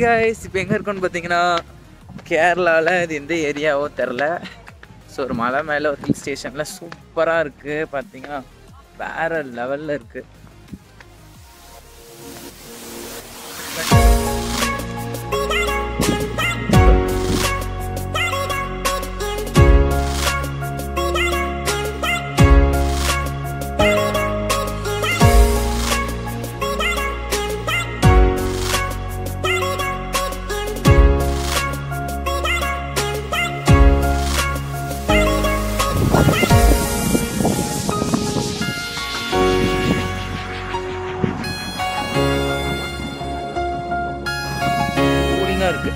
guys இப்போ எங்கே இருக்கோன்னு பார்த்தீங்கன்னா கேரளாவில் இது எந்த ஏரியாவோ தெரில ஸோ ஒரு மலை மேலே ஒரு ஹில் ஸ்டேஷனில் சூப்பராக இருக்குது பார்த்தீங்கன்னா வேறு லெவலில் இருக்குது கூலிங்காக இருக்குது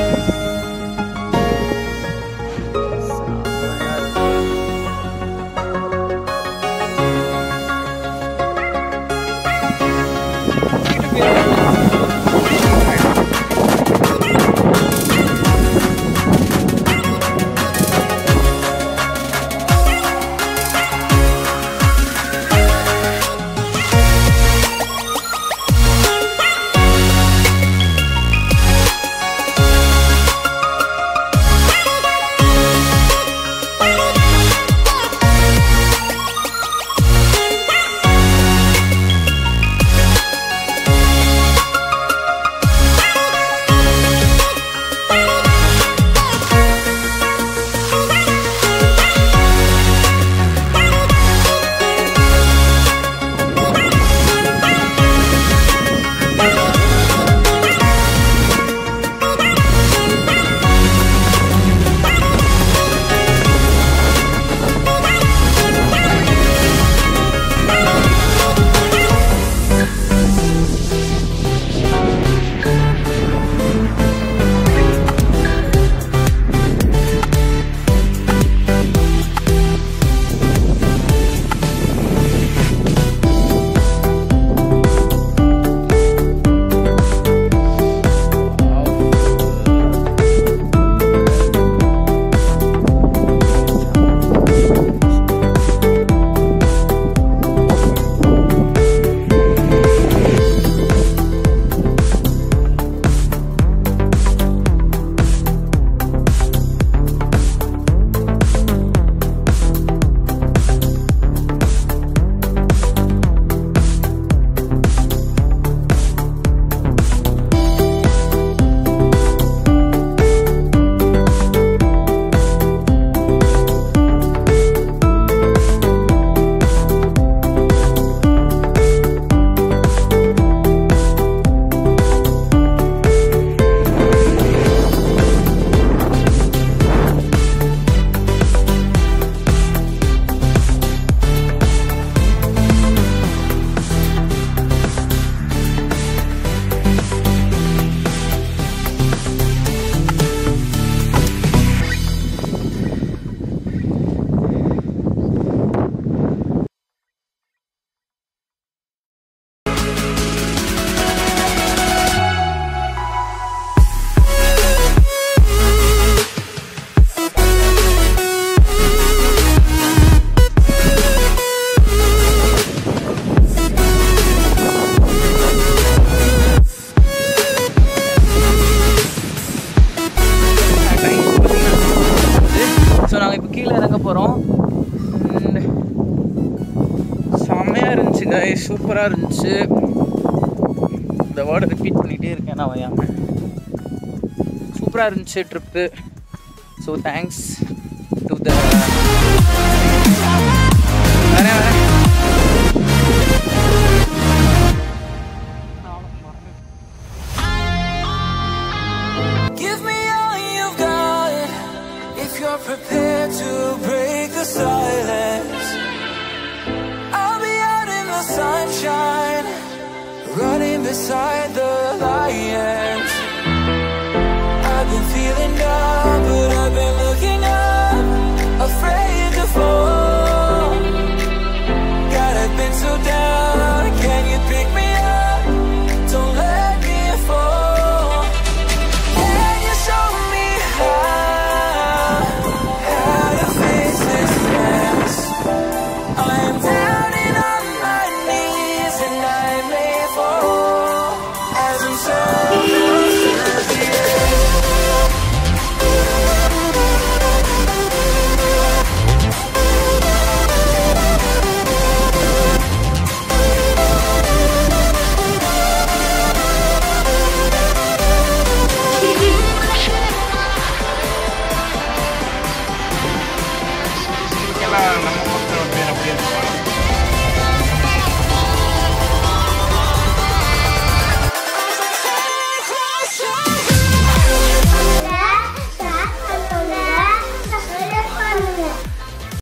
ஸோ நாங்கள் இப்போ கீழே இறங்க போகிறோம் செம்மையாக இருந்துச்சு காய் சூப்பராக இருந்துச்சு இந்த வேர்டை ரிப்பீட் பண்ணிகிட்டே இருக்கேன் நான் வையாமல் சூப்பராக இருந்துச்சு trip so thanks to the வரேன் வரேன் Give me all you've got if you're prepared to break the silence. I'll be out in the sunshine, running beside the lions. I've been feeling down, but I've been looking up, afraid to fall. God, I've been so down. Can you pick me up? Don't let me fall. Can you show me how, how to face this mess? I'm down and on my knees and I may fall. ஆனால் நம்ம